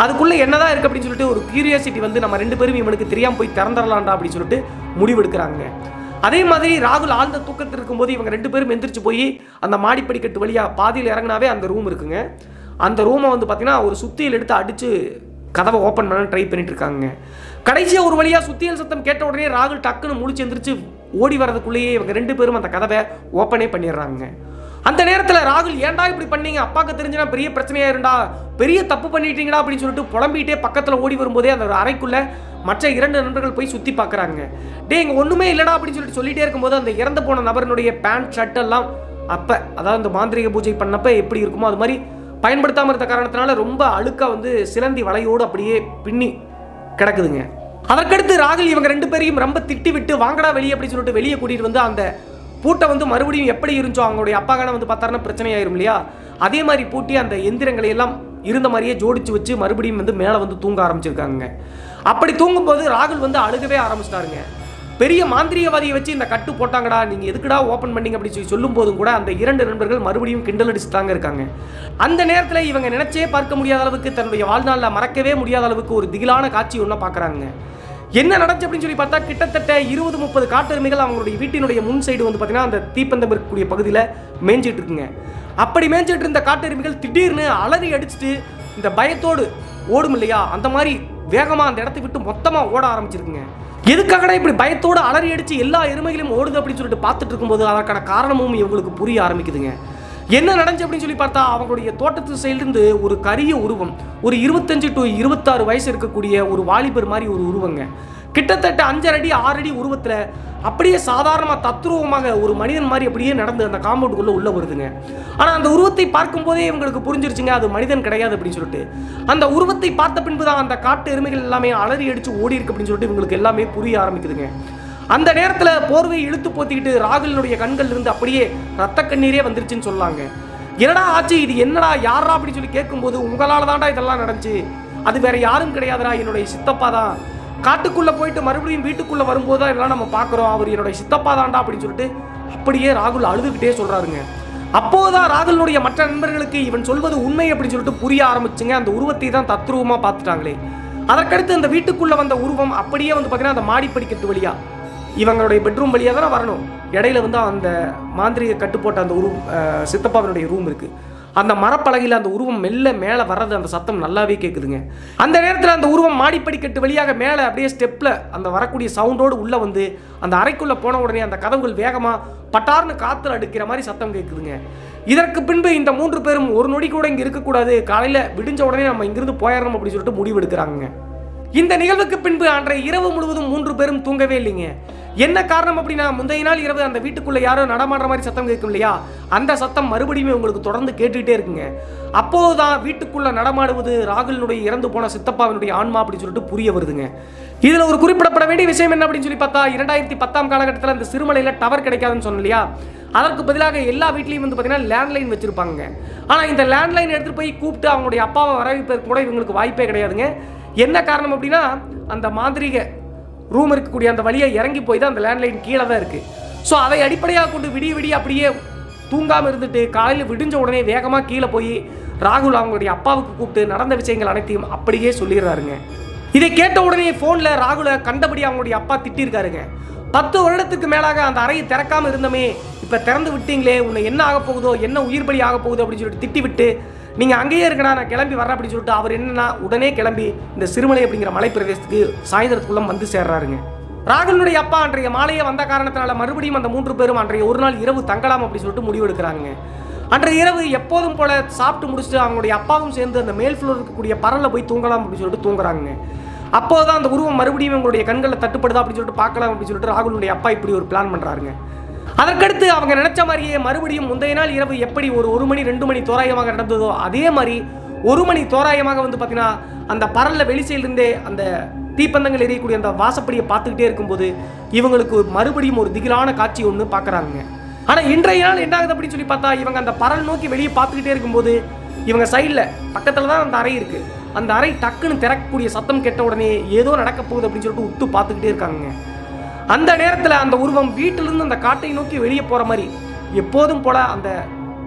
அதுக்குள்ளே என்னதான் இருக்குது அப்படின்னு சொல்லிட்டு ஒரு கியூரியாசிட்டி வந்து நம்ம ரெண்டு பேரும் இவனுக்கு தெரியாமல் போய் திறந்துடலாம்டா அப்படின்னு சொல்லிட்டு முடிவெடுக்கிறாங்க அதே மாதிரி ராகுல் ஆழ்ந்த தூக்கத்தில் இருக்கும்போது இவங்க ரெண்டு பேரும் எந்திரிச்சு போய் அந்த மாடிப்படிக்கட்டு வழியாக பாதியில் இறங்கினாவே அந்த ரூம் இருக்குங்க அந்த ரூமை வந்து பார்த்தீங்கன்னா ஒரு சுத்தியில் எடுத்து அடித்து கதவை ஓப்பன் பண்ண ட்ரை பண்ணிட்டு இருக்காங்க கடைசியாக ஒரு வழியாக சுத்தியல் சத்தம் கேட்ட உடனே ராகுல் டக்குன்னு முழிச்சு எந்திரிச்சு ஓடி வரதுக்குள்ளேயே இவங்க ரெண்டு பேரும் அந்த கதவை ஓப்பனே பண்ணிடுறாங்க அந்த நேரத்தில் ராகுல் ஏன்டா இப்படி பண்ணீங்க அப்பாவுக்கு தெரிஞ்சுனா பெரிய பிரச்சனையா இருந்தா பெரிய தப்பு பண்ணிட்டீங்கடா அப்படின்னு சொல்லிட்டு புலம்பிட்டே பக்கத்தில் ஓடி வரும்போதே அந்த அறைக்குள்ள மற்ற இரண்டு நண்பர்கள் போய் சுற்றி பார்க்குறாங்க டே இங்கே ஒன்றுமே இல்லைடா அப்படின்னு சொல்லிட்டு சொல்லிட்டே இருக்கும்போது அந்த இறந்து போன நபரினுடைய பேண்ட் ஷர்ட் எல்லாம் அப்போ அதாவது அந்த மாந்திரிக பூஜை பண்ணப்ப எப்படி இருக்குமோ அது மாதிரி பயன்படுத்தாமல் இருந்த காரணத்தினால ரொம்ப அழுக்கா வந்து சிலந்தி வலையோடு அப்படியே பின்னி கிடக்குதுங்க அதற்கடுத்து ராகுல் இவங்க ரெண்டு பேரையும் ரொம்ப திட்டி விட்டு வாங்கடா வெளியே அப்படின்னு சொல்லிட்டு வெளியே கூட்டிட்டு வந்து அந்த பூட்டை வந்து மறுபடியும் எப்படி இருந்துச்சோ அவங்களுடைய அப்பாக்கான வந்து பார்த்தாருன்னா பிரச்சனை ஆயிரும் இல்லையா அதே மாதிரி பூட்டி அந்த எந்திரங்களை எல்லாம் இருந்த மாதிரியே ஜோடிச்சு வச்சு மறுபடியும் வந்து மேலே வந்து தூங்க ஆரம்பிச்சிருக்காங்க அப்படி தூங்கும்போது ராகுல் வந்து அழுகவே ஆரம்பிச்சிட்டாருங்க பெரிய மாந்திரியவாதியை வச்சு இந்த கட்டு போட்டாங்கடா நீங்க எதுக்குடா ஓபன் பண்ணீங்க அப்படின்னு சொல்லி சொல்லும் போதும் கூட அந்த இரண்டு நண்பர்கள் மறுபடியும் கிண்டல் அடிச்சு தாங்க இருக்காங்க அந்த நேரத்தில் இவங்க நினைச்சே பார்க்க முடியாத அளவுக்கு தன்னுடைய வாழ்நாளில் மறக்கவே முடியாத அளவுக்கு ஒரு திகிலான காட்சி ஒன்றை பார்க்குறாங்க என்ன நடந்துச்சு அப்படின்னு சொல்லி பார்த்தா கிட்டத்தட்ட இருபது முப்பது காட்டெருமைகள் அவங்களுடைய வீட்டினுடைய முன் சைடு வந்து பார்த்தீங்கன்னா அந்த தீப்பந்தம் இருக்கக்கூடிய பகுதியில் மேய்ஞ்சிட்டு இருக்குங்க அப்படி மேய்ஞ்சிட்டு இருந்த காட்டெருமைகள் திடீர்னு அலறி அடிச்சுட்டு இந்த பயத்தோடு ஓடும் இல்லையா அந்த மாதிரி வேகமாக அந்த இடத்தை விட்டு மொத்தமாக ஓட ஆரம்பிச்சிருக்குங்க எதுக்காகடா இப்படி பயத்தோட அலறி அடிச்சு எல்லா எருமைகளையும் ஓடுது அப்படின்னு சொல்லிட்டு பார்த்துட்டு இருக்கும்போது அதற்கான காரணமும் இவங்களுக்கு புரிய ஆரம்பிக்குதுங்க என்ன நடந்துச்சு அப்படின்னு சொல்லி பார்த்தா அவங்களுடைய தோட்டத்து சைடிலிருந்து ஒரு கரிய உருவம் ஒரு இருபத்தஞ்சு டு இருபத்தாறு வயசு இருக்கக்கூடிய ஒரு வாலிபர் மாதிரி ஒரு உருவங்க கிட்டத்தட்ட அஞ்சரை அடி ஆறு அடி உருவத்தில் அப்படியே சாதாரணமாக தத்ரூபமாக ஒரு மனிதன் மாதிரி அப்படியே நடந்து அந்த காம்பவுண்டுக்குள்ளே உள்ளே வருதுங்க ஆனால் அந்த உருவத்தை பார்க்கும்போதே இவங்களுக்கு புரிஞ்சிருச்சுங்க அது மனிதன் கிடையாது அப்படின்னு சொல்லிட்டு அந்த உருவத்தை பார்த்த பின்பு தான் அந்த காட்டு எருமைகள் எல்லாமே அலறி அடிச்சு ஓடி இருக்கு அப்படின்னு சொல்லிட்டு இவங்களுக்கு எல்லாமே புரிய ஆரம்பிக்குதுங்க அந்த நேரத்தில் போர்வையை இழுத்து போத்திக்கிட்டு ராகுலினுடைய கண்கள் இருந்து அப்படியே ரத்த கண்ணீரே வந்துருச்சுன்னு சொல்லாங்க என்னடா ஆச்சு இது என்னடா யாரா அப்படின்னு சொல்லி கேட்கும்போது உங்களால தான்டா இதெல்லாம் நடந்துச்சு அது வேற யாரும் கிடையாதுடா என்னுடைய சித்தப்பா தான் காட்டுக்குள்ள போயிட்டு மறுபடியும் வீட்டுக்குள்ள வரும்போது தான் இதெல்லாம் நம்ம பார்க்குறோம் அவர் என்னுடைய சித்தப்பா தான்டா அப்படின்னு சொல்லிட்டு அப்படியே ராகுல் அழுதுகிட்டே சொல்றாருங்க அப்போதான் ராகுலுடைய மற்ற நண்பர்களுக்கு இவன் சொல்வது உண்மை அப்படின்னு சொல்லிட்டு புரிய ஆரம்பிச்சுங்க அந்த உருவத்தை தான் தத்ரூபமா பார்த்துட்டாங்களே அதற்கடுத்து அந்த வீட்டுக்குள்ள வந்த உருவம் அப்படியே வந்து பார்த்தீங்கன்னா அந்த மாடி படிக்கட்டு வழியா இவங்களுடைய பெட்ரூம் வழியாக தானே வரணும் இடையில வந்து அந்த மாந்திரிக கட்டு போட்ட அந்த உருவம் அஹ், சித்தப்பாவினுடைய ரூம் இருக்கு அந்த மரப்பலகையில் அந்த உருவம் மெல்ல மேலே வர்றது அந்த சத்தம் நல்லாவே கேட்குதுங்க அந்த நேரத்தில் அந்த உருவம் மாடிப்படிக்கட்டு வழியாக மேலே அப்படியே ஸ்டெப்பில் அந்த வரக்கூடிய சவுண்டோடு உள்ளே வந்து அந்த அறைக்குள்ளே போன உடனே அந்த கதவுகள் வேகமாக பட்டார்னு காற்றுல அடிக்கிற மாதிரி சத்தம் கேட்குதுங்க இதற்கு பின்பு இந்த மூன்று பேரும் ஒரு நொடி கூட இங்கே இருக்கக்கூடாது காலையில் விடிஞ்ச உடனே நம்ம இங்கிருந்து போயிடணும் அப்படின்னு சொல்லிட்டு முடிவெடுக்கிறாங்க இந்த நிகழ்வுக்கு பின்பு அன்றைய இரவு முழுவதும் மூன்று பேரும் தூங்கவே இல்லைங்க என்ன காரணம் அப்படின்னா முந்தைய நாள் இரவு அந்த வீட்டுக்குள்ள யாரோ நடமாடுற மாதிரி சத்தம் கேட்கும் இல்லையா அந்த சத்தம் மறுபடியும் உங்களுக்கு தொடர்ந்து கேட்டுக்கிட்டே இருக்குங்க அப்போதுதான் வீட்டுக்குள்ள நடமாடுவது ராகுலினுடைய இறந்து போன சித்தப்பாவினுடைய ஆன்மா அப்படின்னு சொல்லிட்டு புரிய வருதுங்க இதுல ஒரு குறிப்பிடப்பட வேண்டிய விஷயம் என்ன அப்படின்னு சொல்லி பார்த்தா இரண்டாயிரத்தி பத்தாம் காலகட்டத்தில் இந்த சிறுமலையில் டவர் கிடைக்காதுன்னு சொன்னோம் இல்லையா அதற்கு பதிலாக எல்லா வீட்லேயும் வந்து பார்த்தீங்கன்னா லேண்ட்லைன் வச்சிருப்பாங்க ஆனால் இந்த லேண்ட்லைன் எடுத்துட்டு போய் கூப்பிட்டு அவங்களுடைய அப்பாவை வரவேற்பதற்கு கூட இவங்களுக்கு வாய்ப்பே கிடையாதுங்க என்ன காரணம் அப்படின்னா அந்த மாந்திரிக ரூம் இருக்கக்கூடிய அந்த வழியை இறங்கி போய் தான் அந்த லேண்ட்லைன் கீழே தான் இருக்குது ஸோ அதை அடிப்படையாக கொண்டு விடிய விடிய அப்படியே தூங்காமல் இருந்துட்டு காலையில் விடிஞ்ச உடனே வேகமாக கீழே போய் ராகுல் அவங்களுடைய அப்பாவுக்கு கூப்பிட்டு நடந்த விஷயங்கள் அனைத்தையும் அப்படியே சொல்லிடுறாருங்க இதை கேட்ட உடனே ஃபோனில் ராகுலை கண்டபடி அவங்களுடைய அப்பா திட்டிருக்காருங்க பத்து வருடத்துக்கு மேலாக அந்த அறையை திறக்காம இருந்தமே இப்போ திறந்து விட்டீங்களே உன்னை என்ன ஆக போகுதோ என்ன உயிர் பலி ஆக போகுதோ அப்படின்னு சொல்லிட்டு திட்டி விட்டு நீங்கள் அங்கேயே இருக்கடா நான் கிளம்பி வரேன் அப்படின்னு சொல்லிட்டு அவர் என்னன்னா உடனே கிளம்பி இந்த சிறுமலை அப்படிங்கிற மலை பிரதேசத்துக்கு சாயந்தரத்துக்குள்ள வந்து சேர்றாருங்க ராகுலுடைய அப்பா அன்றைய மாலையே வந்த காரணத்தினால மறுபடியும் அந்த மூன்று பேரும் அன்றைய ஒரு நாள் இரவு தங்கலாம் அப்படின்னு சொல்லிட்டு முடிவு எடுக்கிறாங்க அன்றைய இரவு எப்போதும் போல சாப்பிட்டு முடிச்சுட்டு அவங்களுடைய அப்பாவும் சேர்ந்து அந்த மேல் ஃப்ளோர் இருக்கக்கூடிய பரல்ல போய் தூங்கலாம் அப்படின்னு சொல்லிட்டு தூங்குறாங்க அப்போதான் அந்த உருவம் மறுபடியும் உங்களுடைய கண்களில் தட்டுப்படுதா அப்படின்னு சொல்லிட்டு பார்க்கலாம் அப்படின்னு சொல்லிட்டு ராகுலுடைய அப்பா இப்படி ஒரு பிளான் பண்றாருங்க அதற்கடுத்து அவங்க நினைச்ச மாதிரியே மறுபடியும் முந்தைய நாள் இரவு எப்படி ஒரு ஒரு மணி ரெண்டு மணி தோராயமாக நடந்ததோ அதே மாதிரி ஒரு மணி தோராயமாக வந்து பார்த்தீங்கன்னா அந்த பரல்ல வெளிசையிலிருந்தே அந்த தீப்பந்தங்கள் எரியக்கூடிய அந்த வாசப்படியை பார்த்துக்கிட்டே இருக்கும்போது இவங்களுக்கு மறுபடியும் ஒரு திகிலான காட்சி ஒன்று பார்க்குறாங்க ஆனால் இன்றைய நாள் என்ன ஆகுது அப்படின்னு சொல்லி பார்த்தா இவங்க அந்த பரல் நோக்கி வெளியே பார்த்துக்கிட்டே இருக்கும்போது இவங்க சைடில் பக்கத்தில் தான் அந்த அறை இருக்குது அந்த அறை டக்குன்னு திறக்கக்கூடிய சத்தம் கேட்ட உடனே ஏதோ நடக்க போகுது அப்படின்னு சொல்லிட்டு உத்து பார்த்துக்கிட்டே இருக்காங்க அந்த நேரத்தில் அந்த உருவம் வீட்டிலிருந்து அந்த காட்டை நோக்கி வெளியே போகிற மாதிரி எப்போதும் போல அந்த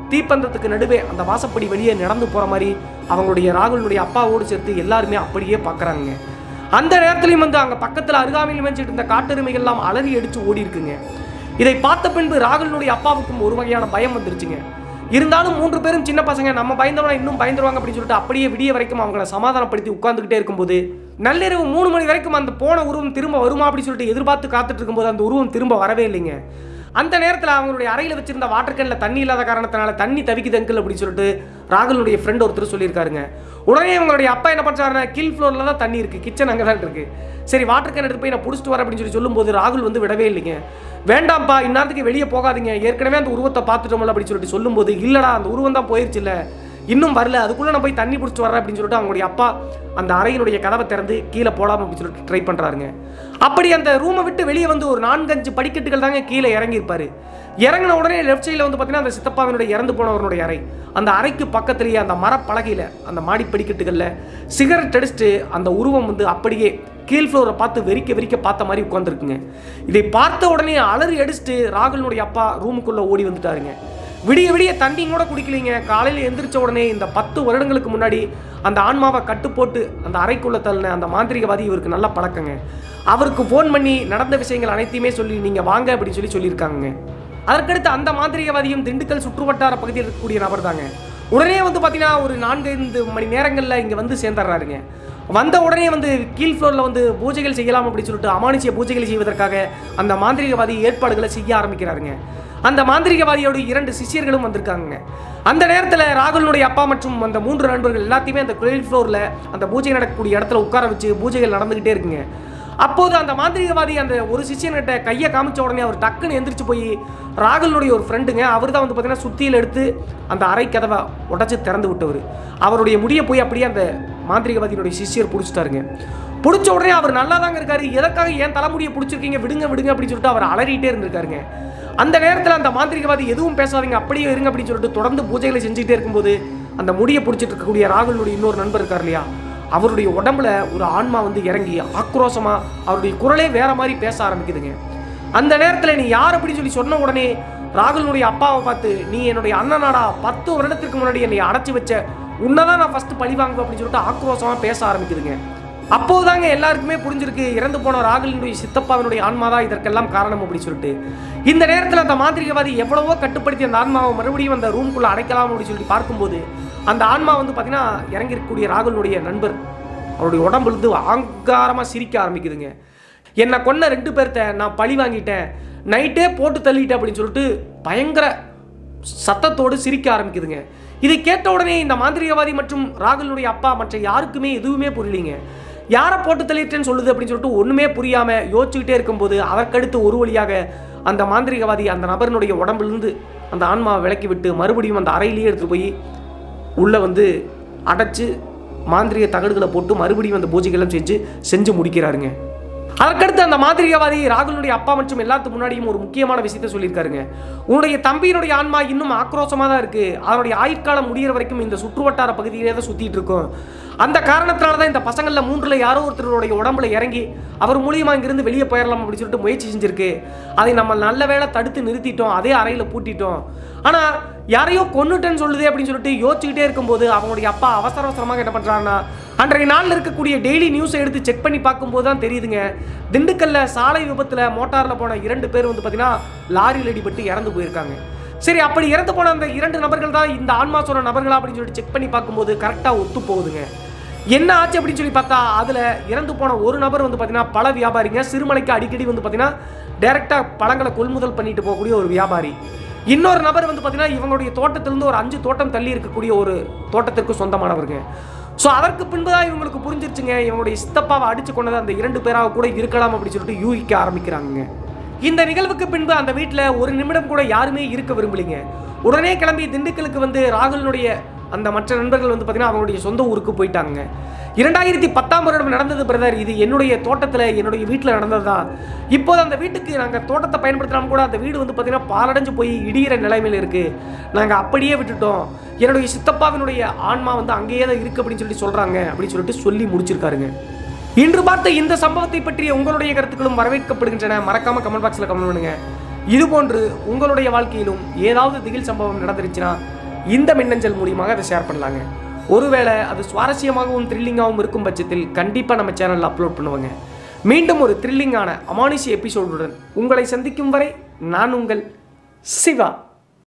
தீப்பந்தத்துக்கு நடுவே அந்த வாசப்படி வெளியே நடந்து போகிற மாதிரி அவங்களுடைய ராகுலுடைய அப்பாவோடு சேர்த்து எல்லாருமே அப்படியே பார்க்குறாங்க அந்த நேரத்துலையும் வந்து அங்கே பக்கத்தில் அருகாமையில் மேய்ச்சிட்டு இருந்த காட்டெருமைகள்லாம் அலறி அடித்து ஓடி இருக்குங்க இதை பார்த்த பின்பு ராகுலினுடைய அப்பாவுக்கும் ஒரு வகையான பயம் வந்துருச்சுங்க இருந்தாலும் மூன்று பேரும் சின்ன பசங்க நம்ம பயந்தவனா இன்னும் பயந்துருவாங்க அப்படின்னு சொல்லிட்டு அப்படியே விடிய வரைக்கும் அவங்கள சமாதானப்படுத்தி உட்கார்ந்துகிட்டே இருக்கும்போது நள்ளிரவு மூணு மணி வரைக்கும் அந்த போன உருவம் திரும்ப வருமா அப்படின்னு சொல்லிட்டு எதிர்பார்த்து காத்துட்டு இருக்கும்போது அந்த உருவம் திரும்ப வரவே இல்லைங்க அந்த நேரத்தில் அவங்களுடைய அறையில் வச்சிருந்த வாட்டர் கேனில் தண்ணி இல்லாத காரணத்தினால தண்ணி தவிக்குது அங்கிள் அப்படின்னு சொல்லிட்டு ராகுலுடைய ஃப்ரெண்ட் ஒருத்தர் சொல்லியிருக்காருங்க உடனே இவங்களுடைய அப்பா என்ன பண்ணுறாருன்னா கீழ் ஃப்ளோரில் தான் தண்ணி இருக்குது கிச்சன் அங்கே தான் இருக்குது சரி வாட்டர் கேன் எடுத்து போய் நான் பிடிச்சிட்டு வரேன் அப்படின்னு சொல்லி சொல்லும்போது ராகுல் வந்து விடவே இல்லைங்க வேண்டாம்ப்பா இந்நேரத்துக்கு வெளியே போகாதீங்க ஏற்கனவே அந்த உருவத்தை பார்த்துட்டோம்ல அப்படின்னு சொல்லிட்டு சொல்லும்போது இல்லடா அந்த உருவம் தான் போயிருச்சு இல்லை இன்னும் வரல அதுக்குள்ளே நான் போய் தண்ணி பிடிச்சிட்டு வரேன் அப்படின்னு சொல்லிட்டு அவங்களுடைய அப்பா அந்த அறையினுடைய கதவை திறந்து கீழே போடாம அப்படின்னு சொல்லிட்டு ட்ரை பண்ணுறாருங்க அப்படி அந்த ரூமை விட்டு வெளியே வந்து ஒரு நான்கஞ்சு படிக்கட்டுகள் தாங்க கீழே இறங்கியிருப்பாரு இறங்கின உடனே லெஃப்ட் சைடில் வந்து பார்த்தீங்கன்னா அந்த சித்தப்பாவினுடைய இறந்து போனவருடைய அறை அந்த அறைக்கு பக்கத்துலேயே அந்த மரப்பலகையில் அந்த மாடி படிக்கட்டுகளில் சிகரெட் அடிச்சுட்டு அந்த உருவம் வந்து அப்படியே கீழ் ஃப்ளோரை பார்த்து வெறிக்க வெறிக்க பார்த்த மாதிரி உட்காந்துருக்குங்க இதை பார்த்த உடனே அலறி அடிச்சுட்டு ராகுலுடைய அப்பா ரூமுக்குள்ளே ஓடி வந்துட்டாருங்க விடிய விடிய தண்ணி கூட குடிக்கலீங்க காலையில் எந்திரிச்ச உடனே இந்த பத்து வருடங்களுக்கு முன்னாடி அந்த ஆன்மாவை கட்டு போட்டு அந்த அறைக்குள்ள தள்ளின அந்த மாந்திரிகவாதி இவருக்கு நல்ல பழக்கங்க அவருக்கு ஃபோன் பண்ணி நடந்த விஷயங்கள் அனைத்தையுமே சொல்லி நீங்கள் வாங்க அப்படின்னு சொல்லி சொல்லியிருக்காங்க அதற்கடுத்து அந்த மாந்திரிகவாதியும் திண்டுக்கல் சுற்றுவட்டார பகுதியில் இருக்கக்கூடிய நபர் தாங்க உடனே வந்து பார்த்தீங்கன்னா ஒரு நான்கைந்து மணி நேரங்களில் இங்கே வந்து சேர்ந்துடுறாருங்க வந்த உடனே வந்து கீழ் ஃப்ளோரில் வந்து பூஜைகள் செய்யலாம் அப்படின்னு சொல்லிட்டு அமானுஷ்ய பூஜைகளை செய்வதற்காக அந்த மாந்திரிகவாதி ஏற்பாடுகளை செய்ய ஆரம்பிக்கிறாருங்க அந்த மாந்திரிகவாதியோட இரண்டு சிஷ்யர்களும் வந்திருக்காங்க அந்த நேரத்தில் ராகுலனுடைய அப்பா மற்றும் அந்த மூன்று நண்பர்கள் எல்லாத்தையுமே அந்த கிரேட் ஃப்ளோரில் அந்த பூஜை நடக்கக்கூடிய இடத்துல உட்கார வச்சு பூஜைகள் நடந்துக்கிட்டே இருக்குங்க அப்போது அந்த மாந்திரிகவாதி அந்த ஒரு சிஷ்யன்கிட்ட கையை காமிச்ச உடனே அவர் டக்குன்னு எந்திரிச்சு போய் ராகுலனுடைய ஒரு ஃப்ரெண்டுங்க அவர் தான் வந்து பார்த்தீங்கன்னா சுத்தியில் எடுத்து அந்த அறை கதவை உடச்சி திறந்து விட்டவர் அவருடைய முடியை போய் அப்படியே அந்த மாந்திரிகவாதியினுடைய சிஷ்யர் பிடிச்சிட்டாருங்க பிடிச்ச உடனே அவர் நல்லா தாங்க இருக்காரு எதற்காக ஏன் தலைமுடியை பிடிச்சிருக்கீங்க விடுங்க விடுங்க அப்படின்னு சொல்லிட்டு அவர் அலறிட்டே இருந்திருக்காருங்க அந்த நேரத்தில் அந்த மாந்திரிகவாதி எதுவும் பேசாதீங்க அப்படியே இருங்க அப்படின்னு சொல்லிட்டு தொடர்ந்து பூஜைகளை செஞ்சுக்கிட்டே இருக்கும்போது அந்த முடியை பிடிச்சிட்டு இருக்கக்கூடிய ராகுலுடைய இன்னொரு நண்பர் இருக்கார் இல்லையா அவருடைய உடம்புல ஒரு ஆன்மா வந்து இறங்கி ஆக்ரோஷமா அவருடைய குரலே வேற மாதிரி பேச ஆரம்பிக்குதுங்க அந்த நேரத்தில் நீ யார் அப்படின்னு சொல்லி சொன்ன உடனே ராகுலுடைய அப்பாவை பார்த்து நீ என்னுடைய அண்ணனாடா பத்து வருடத்திற்கு முன்னாடி என்னை அடைச்சி வச்ச உன்னதான் நான் ஃபர்ஸ்ட் பழி வாங்குவேன் அப்படின்னு சொல்லிட்டு ஆக்ரோஷமா பேச ஆரம்பிக்குதுங்க அப்போதாங்க எல்லாருக்குமே புரிஞ்சிருக்கு இறந்து போன ராகுலினுடைய சித்தப்பாவினுடைய ஆன்மா தான் இதற்கெல்லாம் காரணம் அப்படின்னு சொல்லிட்டு இந்த நேரத்தில் அந்த மாந்திரிகவாதி எவ்வளவோ கட்டுப்படுத்தி அந்த ஆன்மாவை மறுபடியும் அந்த ரூம்குள்ள அடைக்கலாம் அப்படின்னு சொல்லி பார்க்கும்போது அந்த ஆன்மா வந்து பார்த்தீங்கன்னா இறங்கியிருக்கக்கூடிய ராகுலினுடைய நண்பர் அவருடைய உடம்புலேருந்து ஆங்காரமாக சிரிக்க ஆரம்பிக்குதுங்க என்னை கொன்ன ரெண்டு பேர்த்த நான் பழி வாங்கிட்டேன் நைட்டே போட்டு தள்ளிட்டேன் அப்படின்னு சொல்லிட்டு பயங்கர சத்தத்தோடு சிரிக்க ஆரம்பிக்குதுங்க இதை கேட்ட உடனே இந்த மாந்திரிகவாதி மற்றும் ராகுலுடைய அப்பா மற்ற யாருக்குமே எதுவுமே புரியலைங்க யாரை போட்டு தள்ளிட்டேன்னு சொல்லுது அப்படின்னு சொல்லிட்டு ஒன்றுமே புரியாமல் யோசிச்சுக்கிட்டே இருக்கும்போது அதற்கடுத்து ஒரு வழியாக அந்த மாந்திரிகவாதி அந்த நபரினுடைய உடம்பிலிருந்து அந்த ஆன்மாவை விலக்கி விட்டு மறுபடியும் அந்த அறையிலேயே எடுத்துகிட்டு போய் உள்ளே வந்து அடைச்சு மாந்திரிக தகடுகளை போட்டு மறுபடியும் அந்த பூஜைகளும் செஞ்சு செஞ்சு முடிக்கிறாருங்க அதற்கடுத்து அந்த மாந்திரிகவாதி ராகுலுடைய அப்பா மற்றும் எல்லாத்துக்கு முன்னாடியும் ஒரு முக்கியமான விஷயத்த சொல்லியிருக்காருங்க உன்னுடைய தம்பியினுடைய ஆன்மா இன்னும் ஆக்ரோஷமாக தான் இருக்கு அதனுடைய ஆயுட்காலம் முடியிற வரைக்கும் இந்த சுற்றுவட்டார பகுதியிலே தான் சுத்திட்டு இருக்கும் அந்த காரணத்தினால தான் இந்த பசங்கள்ல மூன்றுல யாரோ ஒருத்தருடைய உடம்புல இறங்கி அவர் மூலியமா இங்கிருந்து வெளியே போயிடலாம் அப்படின்னு சொல்லிட்டு முயற்சி செஞ்சிருக்கு அதை நம்ம நல்ல வேளை தடுத்து நிறுத்திட்டோம் அதே அறையில் பூட்டிட்டோம் ஆனா யாரையோ கொன்னுட்டேன்னு சொல்லுதே அப்படின்னு சொல்லிட்டு யோசிச்சுக்கிட்டே இருக்கும்போது அவங்களுடைய அப்பா அவசர அவசரமாக என்ன பண்றாருன்னா அன்றைய நாளில் இருக்கக்கூடிய டெய்லி நியூஸை எடுத்து செக் பண்ணி பார்க்கும்போது தான் தெரியுதுங்க திண்டுக்கல்ல சாலை விபத்தில் மோட்டாரில் போன இரண்டு பேர் வந்து பார்த்தீங்கன்னா லாரியில் அடிபட்டு இறந்து போயிருக்காங்க சரி அப்படி இறந்து போன அந்த இரண்டு நபர்கள் தான் இந்த ஆன்மா சொன்ன நபர்களா அப்படின்னு சொல்லிட்டு செக் பண்ணி பார்க்கும்போது கரெக்டாக ஒத்து போகுதுங்க என்ன ஆச்சு அப்படின்னு சொல்லி பார்த்தா அதில் இறந்து போன ஒரு நபர் வந்து பார்த்தீங்கன்னா பழ வியாபாரிங்க சிறுமலைக்கு அடிக்கடி வந்து பார்த்தீங்கன்னா டைரெக்டாக பழங்களை கொள்முதல் பண்ணிட்டு போகக்கூடிய ஒரு வியாபாரி இன்னொரு நபர் வந்து பார்த்தீங்கன்னா இவங்களுடைய தோட்டத்திலிருந்து ஒரு அஞ்சு தோட்டம் தள்ளி இருக்கக்கூடிய ஒரு தோட்டத்திற்கு சொந்தமானவருங்க ஸோ அதற்கு பின்பு தான் இவங்களுக்கு புரிஞ்சிருச்சுங்க இவங்களுடைய சித்தப்பாவை அடிச்சு கொண்டது அந்த இரண்டு பேராக கூட இருக்கலாம் அப்படின்னு சொல்லிட்டு யூகிக்க ஆரம்பிக்கிறாங்க இந்த நிகழ்வுக்கு பின்பு அந்த வீட்டில் ஒரு நிமிடம் கூட யாருமே இருக்க விரும்பலைங்க உடனே கிளம்பி திண்டுக்கலுக்கு வந்து ராகுலினுடைய அந்த மற்ற நண்பர்கள் வந்து பார்த்தீங்கன்னா அவங்களுடைய சொந்த ஊருக்கு போயிட்டாங்க இரண்டாயிரத்தி பத்தாம் வருடம் நடந்தது பிரதர் இது என்னுடைய தோட்டத்தில் என்னுடைய வீட்டில் நடந்தது தான் இப்போது அந்த வீட்டுக்கு நாங்கள் தோட்டத்தை பயன்படுத்தினாலும் கூட அந்த வீடு வந்து பார்த்தீங்கன்னா பாலடைஞ்சு போய் இடிகிற நிலைமையில் இருக்குது நாங்கள் அப்படியே விட்டுட்டோம் என்னுடைய சித்தப்பாவினுடைய ஆன்மா வந்து அங்கேயே தான் இருக்குது அப்படின்னு சொல்லி சொல்கிறாங்க அப்படின்னு சொல்லிட்டு சொல்லி முடிச்சிருக்காருங்க இன்று பார்த்த இந்த சம்பவத்தை பற்றிய உங்களுடைய கருத்துக்களும் வரவேற்கப்படுகின்றன மறக்காம கமெண்ட் பாக்ஸில் கமெண்ட் பண்ணுங்க இதுபோன்று உங்களுடைய வாழ்க்கையிலும் ஏதாவது திகில் சம்பவம் நடந்துருச்சுன்னா இந்த மின்னஞ்சல் மூலியமாக அதை ஷேர் பண்ணலாங்க ஒருவேளை அது சுவாரஸ்யமாகவும் த்ரில்லிங்காகவும் இருக்கும் பட்சத்தில் கண்டிப்பாக நம்ம சேனலில் அப்லோட் பண்ணுவாங்க மீண்டும் ஒரு த்ரில்லிங்கான அமானுஷி எபிசோடுடன் உங்களை சந்திக்கும் வரை நான் உங்கள் சிவா